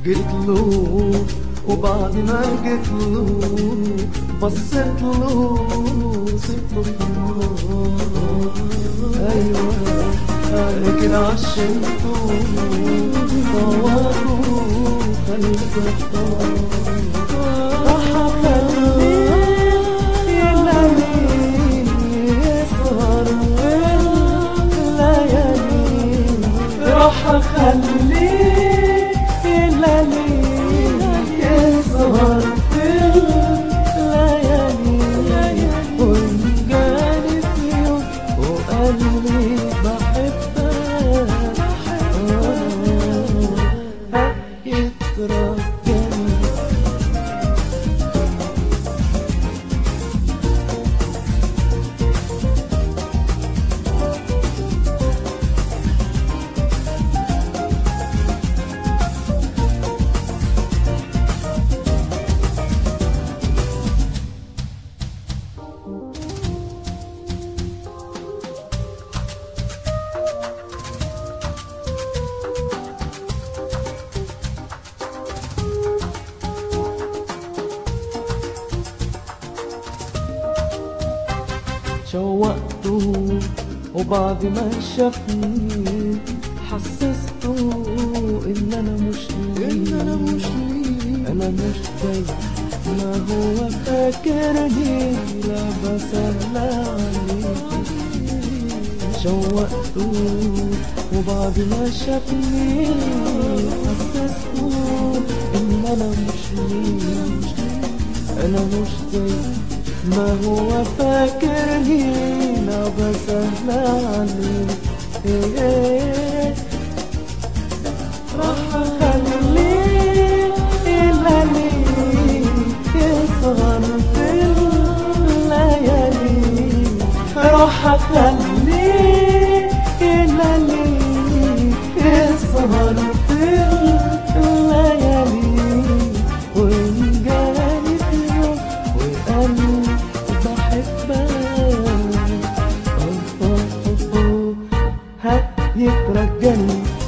جيت له وبعد ما جيت له بصيت له سبت له ايوه انا كده عشمته طوعته خليته راح اخليه الليالي يسهر الليالي راح اخليه الليالي يسهر الليالي وإن جاني في يوم وقال لي بحبك آه، يترجاني شوقته وبعد ما شافني حسسته ان انا مش ليه ان انا مش ليه انا مش زي ما هو فاكرني لعبة سهلة عليه شوقته وبعد ما شافني حسسته ان انا مش ليه انا مش زي ما هو فاكرني لعبة سهلة عليه إيه إيه. راح اخليه الليالي يسهر في الليالي راح اخليه الليالي يسهر في الليالي وإن جاني في يوم وقال لي بحبك أوه أوه أوه هات يترجاني